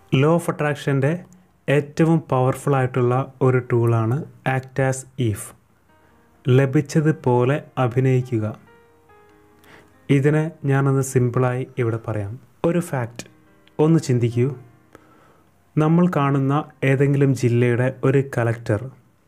law of അട്രാക്ഷൻ്റെ ഏറ്റവും powerful ആയിട്ടുള്ള ഒരു ടൂളാണ് ആക്ട് ആസ് ഈഫ് ലഭിച്ചതുപോലെ അഭിനയിക്കുക ഇതിനെ ഞാനൊന്ന് സിമ്പിളായി ഇവിടെ പറയാം ഒരു ഫാക്റ്റ് ഒന്ന് ചിന്തിക്കൂ നമ്മൾ കാണുന്ന ഏതെങ്കിലും ജില്ലയുടെ ഒരു കലക്ടർ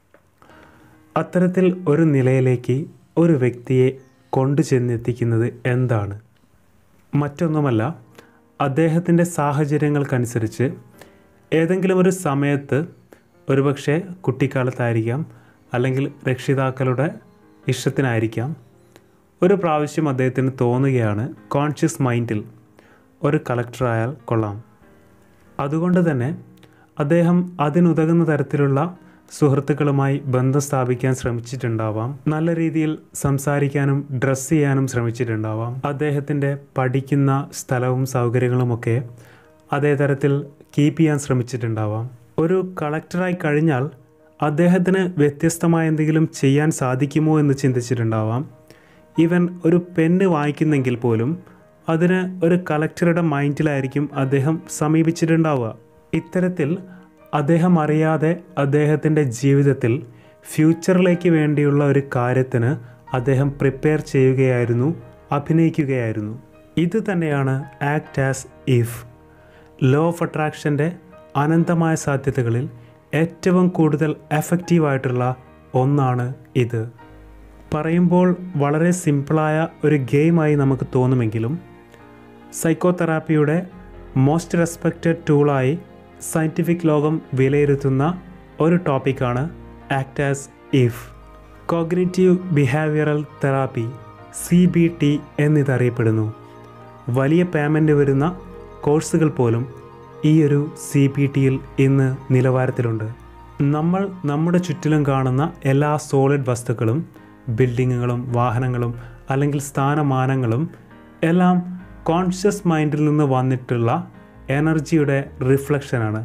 അത്തരത്തിൽ ഒരു നിലയിലേക്ക് ഒരു വ്യക്തിയെ കൊണ്ടു ചെന്നെത്തിക്കുന്നത് എന്താണ് മറ്റൊന്നുമല്ല അദ്ദേഹത്തിൻ്റെ സാഹചര്യങ്ങൾക്കനുസരിച്ച് ഏതെങ്കിലും ഒരു സമയത്ത് ഒരുപക്ഷെ കുട്ടിക്കാലത്തായിരിക്കാം അല്ലെങ്കിൽ രക്ഷിതാക്കളുടെ ഇഷ്ടത്തിനായിരിക്കാം ഒരു പ്രാവശ്യം അദ്ദേഹത്തിന് തോന്നുകയാണ് കോൺഷ്യസ് മൈൻഡിൽ ഒരു കളക്ടറായാൽ കൊള്ളാം അതുകൊണ്ട് തന്നെ അദ്ദേഹം അതിനുതകുന്ന തരത്തിലുള്ള സുഹൃത്തുക്കളുമായി ബന്ധം സ്ഥാപിക്കാൻ ശ്രമിച്ചിട്ടുണ്ടാവാം നല്ല രീതിയിൽ സംസാരിക്കാനും ഡ്രസ്സ് ചെയ്യാനും ശ്രമിച്ചിട്ടുണ്ടാവാം അദ്ദേഹത്തിൻ്റെ പഠിക്കുന്ന സ്ഥലവും സൗകര്യങ്ങളുമൊക്കെ അതേ തരത്തിൽ കീപ്പ് ചെയ്യാൻ ശ്രമിച്ചിട്ടുണ്ടാവാം ഒരു കളക്ടറായി കഴിഞ്ഞാൽ അദ്ദേഹത്തിന് വ്യത്യസ്തമായ എന്തെങ്കിലും ചെയ്യാൻ സാധിക്കുമോ എന്ന് ചിന്തിച്ചിട്ടുണ്ടാവാം ഈവൻ ഒരു പെണ്ണ് വായിക്കുന്നെങ്കിൽ പോലും അതിന് ഒരു കളക്ടറുടെ മൈൻഡിലായിരിക്കും അദ്ദേഹം സമീപിച്ചിട്ടുണ്ടാവുക ഇത്തരത്തിൽ അദ്ദേഹം അറിയാതെ അദ്ദേഹത്തിൻ്റെ ജീവിതത്തിൽ ഫ്യൂച്ചറിലേക്ക് വേണ്ടിയുള്ള ഒരു കാര്യത്തിന് അദ്ദേഹം പ്രിപ്പയർ ചെയ്യുകയായിരുന്നു അഭിനയിക്കുകയായിരുന്നു ഇത് തന്നെയാണ് act as if law of അട്രാക്ഷൻ്റെ അനന്തമായ സാധ്യതകളിൽ ഏറ്റവും കൂടുതൽ എഫക്റ്റീവായിട്ടുള്ള ഒന്നാണ് ഇത് പറയുമ്പോൾ വളരെ സിമ്പിളായ ഒരു ഗെയിമായി നമുക്ക് തോന്നുമെങ്കിലും സൈക്കോതെറാപ്പിയുടെ മോസ്റ്റ് റെസ്പെക്റ്റഡ് ടൂളായി സയൻറ്റിഫിക് ലോകം വിലയിരുത്തുന്ന ഒരു ടോപ്പിക്കാണ് act as if cognitive behavioural therapy C B T എന്നിതറിയപ്പെടുന്നു വലിയ പേയ്മെൻറ്റ് വരുന്ന കോഴ്സുകൾ പോലും ഈ ഒരു സി ബി ടിയിൽ ഇന്ന് നിലവാരത്തിലുണ്ട് നമ്മൾ നമ്മുടെ ചുറ്റിലും കാണുന്ന എല്ലാ സോളിഡ് വസ്തുക്കളും ബിൽഡിങ്ങുകളും വാഹനങ്ങളും അല്ലെങ്കിൽ സ്ഥാനമാനങ്ങളും എല്ലാം കോൺഷ്യസ് മൈൻഡിൽ നിന്ന് വന്നിട്ടുള്ള എനർജിയുടെ റിഫ്ലക്ഷനാണ്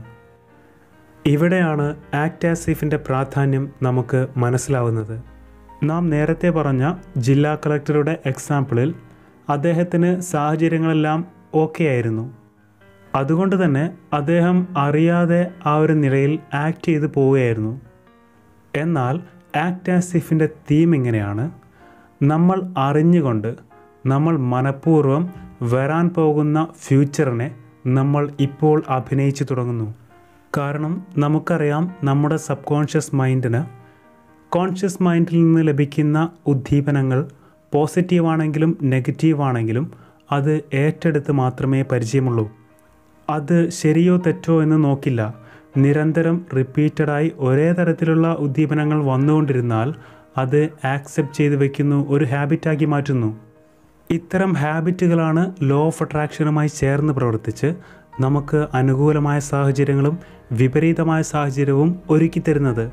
ഇവിടെയാണ് ആക്ടാസീഫിൻ്റെ പ്രാധാന്യം നമുക്ക് മനസ്സിലാവുന്നത് നാം നേരത്തെ പറഞ്ഞ ജില്ലാ കളക്ടറുടെ എക്സാമ്പിളിൽ അദ്ദേഹത്തിന് സാഹചര്യങ്ങളെല്ലാം ഓക്കെ ആയിരുന്നു അതുകൊണ്ട് തന്നെ അദ്ദേഹം അറിയാതെ ആ ഒരു നിലയിൽ ആക്ട് ചെയ്ത് പോവുകയായിരുന്നു എന്നാൽ ആക്ട് ആസ് ഇഫിൻ്റെ തീം ഇങ്ങനെയാണ് നമ്മൾ അറിഞ്ഞുകൊണ്ട് നമ്മൾ മനഃപൂർവ്വം വരാൻ പോകുന്ന ഫ്യൂച്ചറിനെ നമ്മൾ ഇപ്പോൾ അഭിനയിച്ചു തുടങ്ങുന്നു കാരണം നമുക്കറിയാം നമ്മുടെ സബ് കോൺഷ്യസ് മൈൻഡിന് കോൺഷ്യസ് മൈൻഡിൽ നിന്ന് ലഭിക്കുന്ന ഉദ്ദീപനങ്ങൾ പോസിറ്റീവാണെങ്കിലും നെഗറ്റീവാണെങ്കിലും അത് ഏറ്റെടുത്ത് മാത്രമേ പരിചയമുള്ളൂ അത് ശരിയോ തെറ്റോ എന്ന് നോക്കില്ല നിരന്തരം റിപ്പീറ്റഡായി ഒരേ തരത്തിലുള്ള ഉദ്ദീപനങ്ങൾ വന്നുകൊണ്ടിരുന്നാൽ അത് ആക്സെപ്റ്റ് ചെയ്ത് വെക്കുന്നു ഒരു ഹാബിറ്റാക്കി മാറ്റുന്നു ഇത്തരം ഹാബിറ്റുകളാണ് ലോ ഓഫ് അട്രാക്ഷനുമായി ചേർന്ന് പ്രവർത്തിച്ച് നമുക്ക് അനുകൂലമായ സാഹചര്യങ്ങളും വിപരീതമായ സാഹചര്യവും ഒരുക്കി തരുന്നത്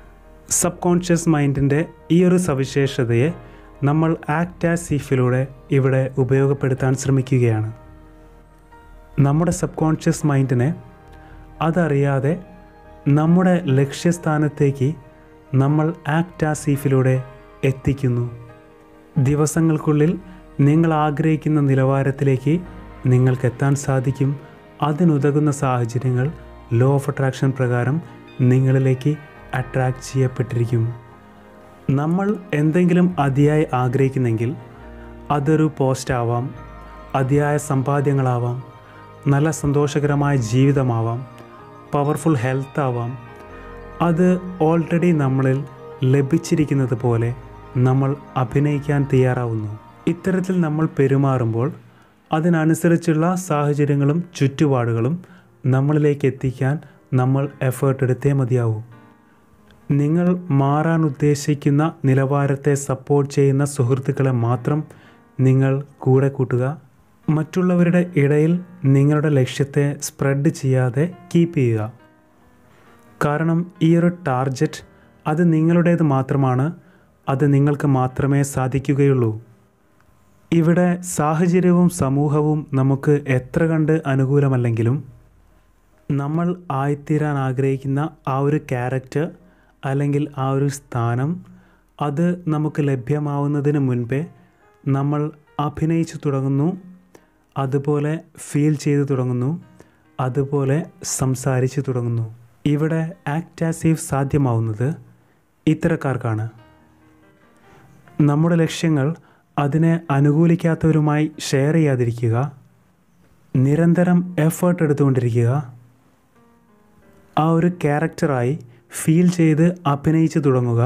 സബ് കോൺഷ്യസ് മൈൻഡിൻ്റെ ഈ ഒരു സവിശേഷതയെ നമ്മൾ ആക്ട് ആസ് സീഫിലൂടെ ഇവിടെ ഉപയോഗപ്പെടുത്താൻ ശ്രമിക്കുകയാണ് നമ്മുടെ സബ് കോൺഷ്യസ് മൈൻഡിനെ അതറിയാതെ നമ്മുടെ ലക്ഷ്യസ്ഥാനത്തേക്ക് നമ്മൾ ആക്ട് ആസ് സീഫിലൂടെ എത്തിക്കുന്നു ദിവസങ്ങൾക്കുള്ളിൽ നിങ്ങൾ ആഗ്രഹിക്കുന്ന നിലവാരത്തിലേക്ക് നിങ്ങൾക്ക് എത്താൻ സാധിക്കും അതിനുതകുന്ന സാഹചര്യങ്ങൾ ലോ ഓഫ് അട്രാക്ഷൻ പ്രകാരം നിങ്ങളിലേക്ക് അട്രാക്റ്റ് ചെയ്യപ്പെട്ടിരിക്കും നമ്മൾ എന്തെങ്കിലും അതിയായി ആഗ്രഹിക്കുന്നെങ്കിൽ അതൊരു പോസ്റ്റ് ആവാം അതിയായ സമ്പാദ്യങ്ങളാവാം നല്ല സന്തോഷകരമായ ജീവിതമാവാം പവർഫുൾ ഹെൽത്ത് ആവാം അത് ഓൾറെഡി നമ്മളിൽ ലഭിച്ചിരിക്കുന്നത് പോലെ നമ്മൾ അഭിനയിക്കാൻ തയ്യാറാവുന്നു ഇത്തരത്തിൽ നമ്മൾ പെരുമാറുമ്പോൾ അതിനനുസരിച്ചുള്ള സാഹചര്യങ്ങളും ചുറ്റുപാടുകളും നമ്മളിലേക്ക് എത്തിക്കാൻ നമ്മൾ എഫേർട്ട് എടുത്തേ മതിയാവൂ നിങ്ങൾ മാറാൻ ഉദ്ദേശിക്കുന്ന നിലവാരത്തെ സപ്പോർട്ട് ചെയ്യുന്ന സുഹൃത്തുക്കളെ മാത്രം നിങ്ങൾ കൂടെ കൂട്ടുക മറ്റുള്ളവരുടെ ഇടയിൽ നിങ്ങളുടെ ലക്ഷ്യത്തെ സ്പ്രെഡ് ചെയ്യാതെ കീപ്പ് ചെയ്യുക കാരണം ഈ ഒരു ടാർജറ്റ് അത് നിങ്ങളുടേത് മാത്രമാണ് അത് നിങ്ങൾക്ക് മാത്രമേ സാധിക്കുകയുള്ളൂ ഇവിടെ സാഹചര്യവും സമൂഹവും നമുക്ക് എത്ര കണ്ട് അനുകൂലമല്ലെങ്കിലും നമ്മൾ ആയിത്തീരാൻ ആഗ്രഹിക്കുന്ന ആ ഒരു ക്യാരക്ടർ അല്ലെങ്കിൽ ആ ഒരു സ്ഥാനം അത് നമുക്ക് ലഭ്യമാവുന്നതിന് മുൻപേ നമ്മൾ അഭിനയിച്ചു തുടങ്ങുന്നു അതുപോലെ ഫീൽ ചെയ്തു തുടങ്ങുന്നു അതുപോലെ സംസാരിച്ചു തുടങ്ങുന്നു ഇവിടെ ആക്റ്റാസീവ് സാധ്യമാവുന്നത് ഇത്തരക്കാർക്കാണ് നമ്മുടെ ലക്ഷ്യങ്ങൾ അതിനെ അനുകൂലിക്കാത്തവരുമായി ഷെയർ ചെയ്യാതിരിക്കുക നിരന്തരം എഫേർട്ട് എടുത്തുകൊണ്ടിരിക്കുക ആ ഒരു ക്യാരക്ടറായി ഫീൽ ചെയ്ത് അഭിനയിച്ചു തുടങ്ങുക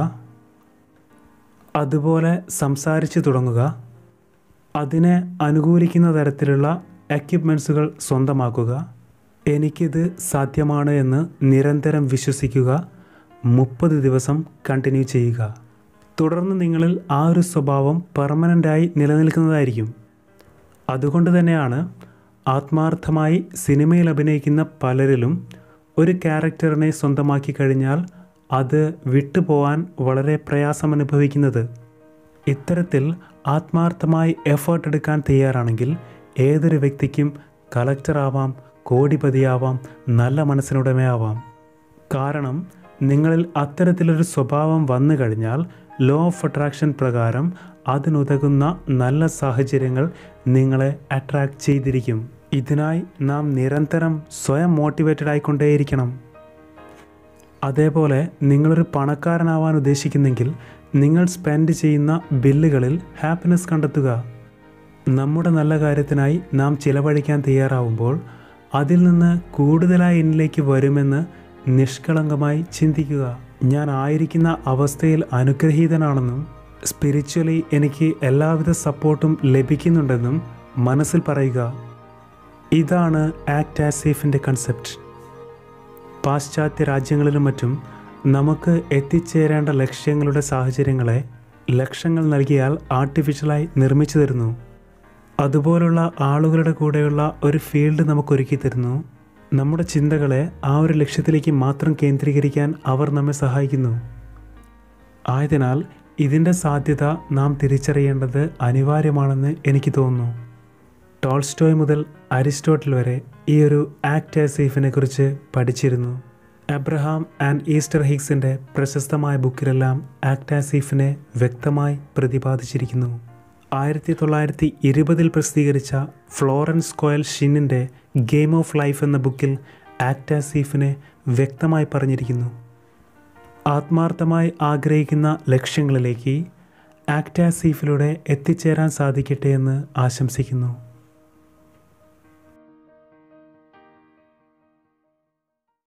അതുപോലെ സംസാരിച്ചു തുടങ്ങുക അതിനെ അനുകൂലിക്കുന്ന തരത്തിലുള്ള എക്യുപ്മെൻസുകൾ സ്വന്തമാക്കുക എനിക്കിത് സാധ്യമാണ് എന്ന് നിരന്തരം വിശ്വസിക്കുക മുപ്പത് ദിവസം കണ്ടിന്യൂ ചെയ്യുക തുടർന്ന് നിങ്ങളിൽ ആ ഒരു സ്വഭാവം പെർമനൻ്റായി നിലനിൽക്കുന്നതായിരിക്കും അതുകൊണ്ട് തന്നെയാണ് ആത്മാർത്ഥമായി സിനിമയിൽ അഭിനയിക്കുന്ന പലരിലും ഒരു ക്യാരക്ടറിനെ സ്വന്തമാക്കി കഴിഞ്ഞാൽ അത് വിട്ടുപോകാൻ വളരെ പ്രയാസം അനുഭവിക്കുന്നത് ഇത്തരത്തിൽ ആത്മാർത്ഥമായി എഫേർട്ട് എടുക്കാൻ തയ്യാറാണെങ്കിൽ ഏതൊരു വ്യക്തിക്കും കളക്ടറാവാം കോടിപതിയാവാം നല്ല മനസ്സിനുടമയാവാം കാരണം നിങ്ങളിൽ അത്തരത്തിലൊരു സ്വഭാവം വന്നു കഴിഞ്ഞാൽ ലോ ഓഫ് അട്രാക്ഷൻ പ്രകാരം അതിനുതകുന്ന നല്ല സാഹചര്യങ്ങൾ നിങ്ങളെ അട്രാക്റ്റ് ചെയ്തിരിക്കും ഇതിനായി നാം നിരന്തരം സ്വയം മോട്ടിവേറ്റഡ് ആയിക്കൊണ്ടേയിരിക്കണം അതേപോലെ നിങ്ങളൊരു പണക്കാരനാവാൻ ഉദ്ദേശിക്കുന്നെങ്കിൽ നിങ്ങൾ സ്പെൻഡ് ചെയ്യുന്ന ബില്ലുകളിൽ ഹാപ്പിനെസ് കണ്ടെത്തുക നമ്മുടെ നല്ല കാര്യത്തിനായി നാം ചിലവഴിക്കാൻ തയ്യാറാവുമ്പോൾ അതിൽ നിന്ന് കൂടുതലായി എന്നിലേക്ക് വരുമെന്ന് നിഷ്കളങ്കമായി ചിന്തിക്കുക ഞാൻ ആയിരിക്കുന്ന അവസ്ഥയിൽ അനുഗ്രഹീതനാണെന്നും സ്പിരിച്വലി എനിക്ക് എല്ലാവിധ സപ്പോർട്ടും ലഭിക്കുന്നുണ്ടെന്നും മനസ്സിൽ പറയുക ഇതാണ് ആക്ട് ആസീഫിൻ്റെ കൺസെപ്റ്റ് പാശ്ചാത്യ രാജ്യങ്ങളിലും മറ്റും നമുക്ക് എത്തിച്ചേരേണ്ട ലക്ഷ്യങ്ങളുടെ സാഹചര്യങ്ങളെ ലക്ഷ്യങ്ങൾ നൽകിയാൽ ആർട്ടിഫിഷ്യലായി നിർമ്മിച്ചു തരുന്നു അതുപോലുള്ള ആളുകളുടെ കൂടെയുള്ള ഒരു ഫീൽഡ് നമുക്ക് ഒരുക്കി തരുന്നു നമ്മുടെ ചിന്തകളെ ആ ഒരു ലക്ഷ്യത്തിലേക്ക് മാത്രം കേന്ദ്രീകരിക്കാൻ അവർ നമ്മെ സഹായിക്കുന്നു ആയതിനാൽ ഇതിൻ്റെ സാധ്യത നാം തിരിച്ചറിയേണ്ടത് അനിവാര്യമാണെന്ന് എനിക്ക് തോന്നുന്നു ടോൾസ്റ്റോയ് മുതൽ അരിസ്റ്റോട്ടിൽ വരെ ഈ ഒരു ആക്ട് ആസീഫിനെ കുറിച്ച് പഠിച്ചിരുന്നു അബ്രഹാം ആൻഡ് ഈസ്റ്റർ ഹിഗ്സിൻ്റെ പ്രശസ്തമായ ബുക്കിലെല്ലാം ആക്ട് ആസീഫിനെ വ്യക്തമായി പ്രതിപാദിച്ചിരിക്കുന്നു ആയിരത്തി തൊള്ളായിരത്തി ഇരുപതിൽ പ്രസിദ്ധീകരിച്ച ഫ്ലോറൻസ് കോയൽ ഷിന്നിൻ്റെ ഗെയിം ഓഫ് ലൈഫ് എന്ന ബുക്കിൽ ആക്ട് ആസീഫിനെ വ്യക്തമായി പറഞ്ഞിരിക്കുന്നു ആത്മാർത്ഥമായി ആഗ്രഹിക്കുന്ന ലക്ഷ്യങ്ങളിലേക്ക് ആക്ട് ആസീഫിലൂടെ എത്തിച്ചേരാൻ സാധിക്കട്ടെ എന്ന് ആശംസിക്കുന്നു